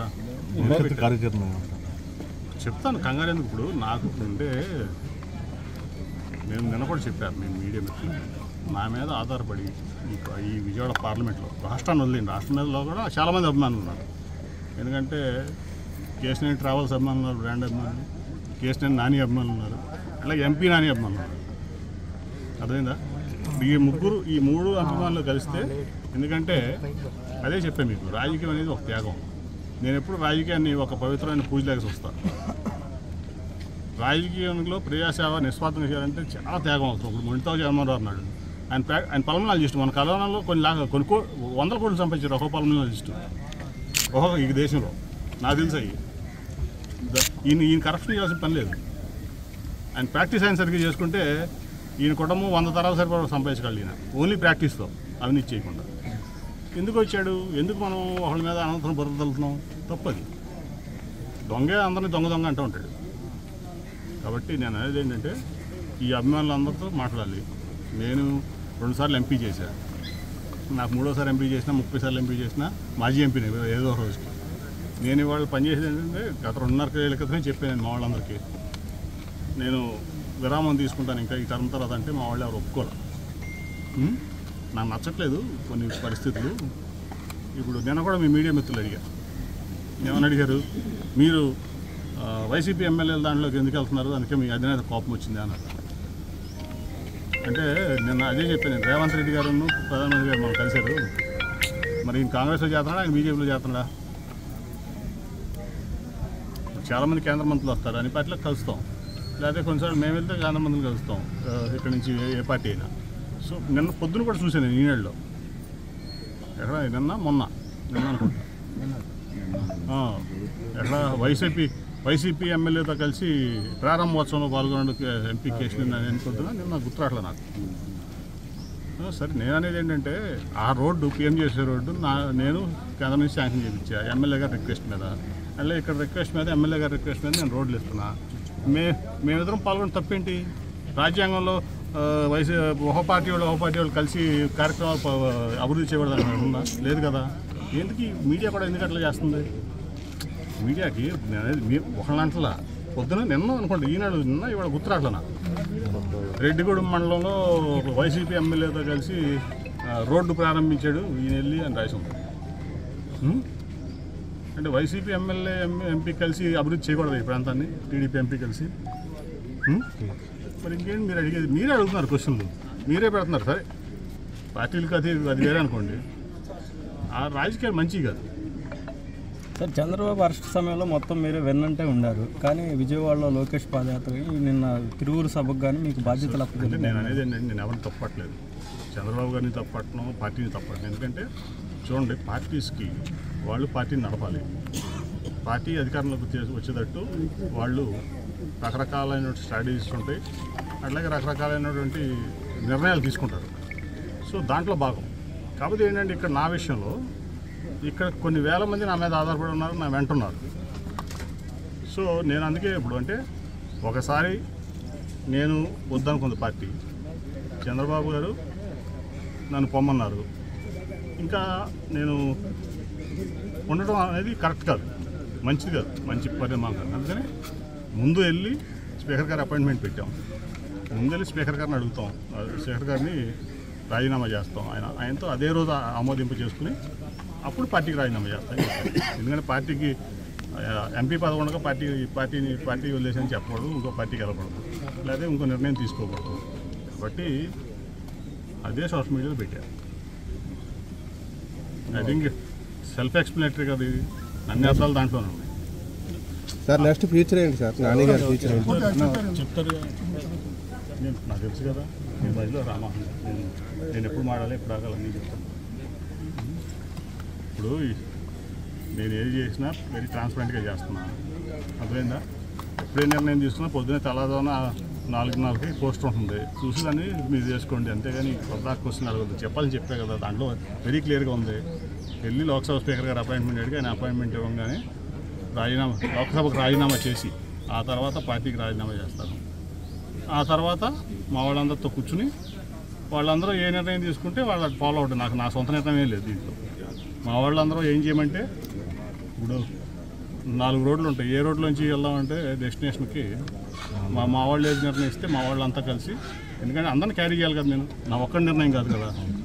కదా భవిష్యత్తు కార్యాచరణ చెప్తాను కంగారు ఎందుకు ఇప్పుడు నాకు ఇప్పుడు ఉంటే నేను నిన్న కూడా చెప్పాను నేను మీడియా మిత్రులు నా మీద ఆధారపడి ఈ ఈ విజయవాడ పార్లమెంట్లో రాష్ట్రాన్ని వదిలేండి రాష్ట్రం మీదలో కూడా చాలామంది అభిమానులు ఉన్నారు ఎందుకంటే కేసీఆర్ ట్రావెల్స్ అభిమానులు ఉన్నారు బ్రాండ్ అభిమానులు కేసీఆర్ నాని అభిమానులు ఉన్నారు అలాగే ఎంపీ నాని అభిమానులు ఉన్నారు అర్థమైందా ఈ ముగ్గురు ఈ మూడు అభిమానులు కలిస్తే ఎందుకంటే అదే చెప్పాను మీకు రాజకీయం అనేది ఒక త్యాగం నేను ఎప్పుడు రాజకీయాన్ని ఒక పవిత్రమైన పూజలాగా చూస్తాను రాజకీయంలో ప్రజాసేవ నిస్వార్థంగా చేయాలంటే చాలా త్యాగం అవసరం ఇప్పుడు మొండితో జగన్మోహన్ అన్నాడు ఆయన ప్రా ఆయన పల్మనాలజిస్ట్ మన కరోనాలో కొన్ని లాగా కొన్ని కో వందల కోట్లు సంపాదించారు ఒక పల్మనాలజిస్ట్ ఓహో ఈ దేశంలో నాకు తెలుసు అయ్యి ద- ఈయన ఈయన కరప్షన్ చేయాల్సిన పని లేదు ఆయన ప్రాక్టీస్ ఆయన సరిగ్గా చేసుకుంటే ఈయన కుటుంబం వంద తరాల సరిపడా సంపాదించగలడు ఈయన ఓన్లీ ప్రాక్టీస్తో అవినీతి చేయకుండా ఎందుకు వచ్చాడు ఎందుకు మనం ఒకళ్ళ మీద అనంతరం బుర్ర తలుతున్నాం తప్పది దొంగే అందరినీ దొంగ దొంగ అంటూ ఉంటాడు కాబట్టి నేను అనేది ఏంటంటే ఈ అభిమానులందరితో మాట్లాడాలి నేను రెండుసార్లు ఎంపీ చేశాను నాకు మూడోసారి ఎంపీ చేసినా ముప్పై సార్లు ఎంపీ చేసినా మాజీ ఎంపీని ఏదో ఒక రోజుకి నేను ఇవాళ పనిచేసేది ఏంటంటే గత రెండున్నర ఏళ్ళ క్రితమే చెప్పాను మా వాళ్ళందరికీ నేను విరామం తీసుకుంటాను ఇంకా ఈ టర్మ్ తర్వాత అంటే మా వాళ్ళు ఎవరు ఒప్పుకోరు ఉం? నాకు నచ్చట్లేదు కొన్ని పరిస్థితులు ఇప్పుడు నిన్న కూడా మీ మీడియా మిత్రులు అడిగారు ఏమని అడిగారు మీరు ఆ, వైసీపీ ఎమ్మెల్యేల దాంట్లోకి ఎందుకు వెళ్తున్నారు అందుకే మీ అధినేత కోపం వచ్చింది అన్నారు అంటే నిన్న అదే చెప్పాను నేను, రేవంత్ రెడ్డి గారు ప్రధానమంత్రి గారు మనం కలిశారు మరి ఈయన కాంగ్రెస్లో చేస్తున్నాడా ఆయన బీజేపీలో చేస్తున్నాడా చాలామంది కేంద్ర మంత్రులు వస్తారు అన్ని పార్టీలకు కలుస్తాం లేకపోతే కొన్నిసార్లు మేము వెళ్తే కేంద్ర మంత్రులు కలుస్తాం ఆ, ఇక్కడి నుంచి ఏ- ఏ పార్టీ అయినా సో నిన్న పొద్దున కూడా చూశాను నేను ఈనాడులో ఎక్కడ నిన్న మొన్న నిన్న అనుకుంటా ఆ, ఎక్కడ వైసీపీ వైసీపీ ఎమ్మెల్యేతో కలిసి ప్రారంభోత్సవంలో పాల్గొనడానికి ఎంపీ కేసు నిన్న అనుకుంటున్నా నిన్న గుర్తురాట్లే నాకు ఆ, సరే నేను అనేది ఏంటంటే ఆ రోడ్డు పిఎం చేసే రోడ్డు నా నేను కేంద్రం నుంచి శాంక్షన్ చేయించా ఎమ్మెల్యే గారి రిక్వెస్ట్ మీద అలా ఇక్కడ రిక్వెస్ట్ మీద ఎమ్మెల్యే గారి రిక్వెస్ట్ మీద నేను రోడ్లు ఇస్తున్నా మే మేమిద్దరం పాల్గొని తప్పేంటి రాజ్యాంగంలో ఆ, వైసీ ఒక పార్టీ వాళ్ళు ఒక పార్టీ వాళ్ళు కలిసి కార్యక్రమాలు ప- అభివృద్ధి చేయకూడదని ఉందా లేదు కదా ఎందుకు ఈ మీడియా కూడా ఎందుకు అట్లా చేస్తుంది మీడియాకి నేను అనేది మీ ఒకళ్ళంటలా పొద్దున నిన్న అనుకోండి ఈనాడు నిన్న ఇవాళ గుర్తురాట్ల నాకు రెడ్డిగూడెం మండలంలో వైసీపీ ఎమ్మెల్యేతో కలిసి ఆ, రోడ్డు ప్రారంభించాడు ఈయన వెళ్ళి అని రాసి ఉంది ఉం? అంటే వైసీపీ ఎమ్మెల్యే ఎం- ఎంపీ కలిసి అభివృద్ధి చేయకూడదు ఈ ప్రాంతాన్ని టీడీపీ ఎంపీ కలిసి ఉం? మరి ఇంకేంటి మీరు అడిగేది మీరే అడుగుతున్నారు క్వశ్చన్లు మీరే పెడుతున్నారు సరే పార్టీలకు అది అది వేరే అనుకోండి ఆ రాజకీయాలు మంచివి కాదు సార్ చంద్రబాబు అరెస్ట్ సమయంలో మొత్తం మీరే వెన్నంటే ఉన్నారు కానీ విజయవాడలో లోకేష్ పాదయాత్రకి నిన్న తిరువురు సభకు కానీ మీకు బాధ్యతలు అంటే అప్పచెప్పారు నేను అనేది ఏంటంటే నేను ఎవరిని తప్పట్లేదు చంద్రబాబు గారిని తప్పట్ను పార్టీని తప్పట్లేదు ఎందుకంటే చూడండి పార్టీస్కి వాళ్ళు పార్టీని నడపాలి పార్టీ అధికారంలోకి వచ్చే- వచ్చేటట్టు వాళ్ళు రకరకాలైన స్ట్రాటజీస్ ఉంటాయి అట్లాగే రకరకాలైనటువంటి నిర్ణయాలు తీసుకుంటారు సో దాంట్లో భాగం కాకపోతే ఏంటంటే ఇక్కడ నా విషయంలో ఇక్కడ కొన్ని వేల మంది నా మీద ఆధారపడి ఉన్నారు నా వెంట ఉన్నారు సో నేను అందుకే ఇప్పుడు అంటే ఒకసారి నేను వద్దనుకుంది పార్టీ చంద్రబాబు గారు నన్ను పొమ్మన్నారు ఇంకా నేను ఉండటం అనేది కరెక్ట్ కాదు మంచిది కాదు మంచి పరిణామం కాదు అందుకని ముందు వెళ్ళి స్పీకర్ గారి అపాయింట్మెంట్ పెట్టాం ముందు వెళ్ళి స్పీకర్ గారిని అడుగుతాం ఆ స్పీకర్ గారిని రాజీనామా చేస్తాం ఆయన ఆయనతో అదే రోజు ఆమోదింపు చేసుకుని అప్పుడు పార్టీకి రాజీనామా చేస్తాం ఎందుకంటే పార్టీకి ఆ, ఎంపీ పదవి ఉండగా పార్టీ పార్టీని పార్టీ వదిలేసని చెప్పకూడదు ఇంకో పార్టీకి వెళ్ళకూడదు లేదా ఇంకో నిర్ణయం తీసుకోకూడదు కాబట్టి అదే సోషల్ మీడియాలో పెట్టారు ఐ థింక్ సెల్ఫ్ ఎక్స్ప్లెనేటరీ కదా ఇది అన్ని అర్థాలు దాంట్లోనే ఉన్నాయి సార్ నెక్స్ట్ ఫ్యూచర్ ఏంటి సార్ నాని గారి ఫ్యూచర్ ఏంటి చెప్తారు నేను నాకు తెలుసు కదా నేను మధ్యలో రామా నేను నేను ఎప్పుడు మాడాలి ఎప్పుడు ఆగాలి అన్నీ చెప్తాను ఇప్పుడు ఈ- నేను ఏది చేసినా వెరీ ట్రాన్స్పరెంట్గా చేస్తున్నాను అర్థమైందా ఎప్పుడే నిర్ణయం తీసుకున్నా పొద్దున్నే తెల్లదోన నాలుగున్నరకి పోస్ట్ ఉంటుంది చూసి దాన్ని మీరు చేసుకోండి అంతేగాని కొత్త క్వశ్చన్ అడగదు చెప్పాలని చెప్పే కదా దాంట్లో వెరీ క్లియర్గా ఉంది వెళ్ళి లోక్సభ స్పీకర్ గారు అపాయింట్మెంట్ అడిగి ఆయన అపాయింట్మెంట్ ఇవ్వగానే రాజీనామా లోక్సభకు రాజీనామా చేసి ఆ తర్వాత పార్టీకి రాజీనామా చేస్తాను ఆ తర్వాత మా వాళ్ళందరితో కూర్చుని వాళ్ళందరూ ఏ నిర్ణయం తీసుకుంటే వాళ్ళకి ఫాలో అవుతుంది నాకు నా సొంత నిర్ణయం ఏం లేదు దీంట్లో మా వాళ్ళందరూ ఏం చేయమంటే ఇప్పుడు నాలుగు రోడ్లు ఉంటాయి ఏ రోడ్లోంచి వెళ్దామంటే డెస్టినేషన్కి మా మా వాళ్ళు ఏది నిర్ణయిస్తే మా వాళ్ళు అంతా కలిసి ఎందుకంటే అందరిని క్యారీ చేయాలి కదా నేను నా ఒక్క నిర్ణయం కాదు కదా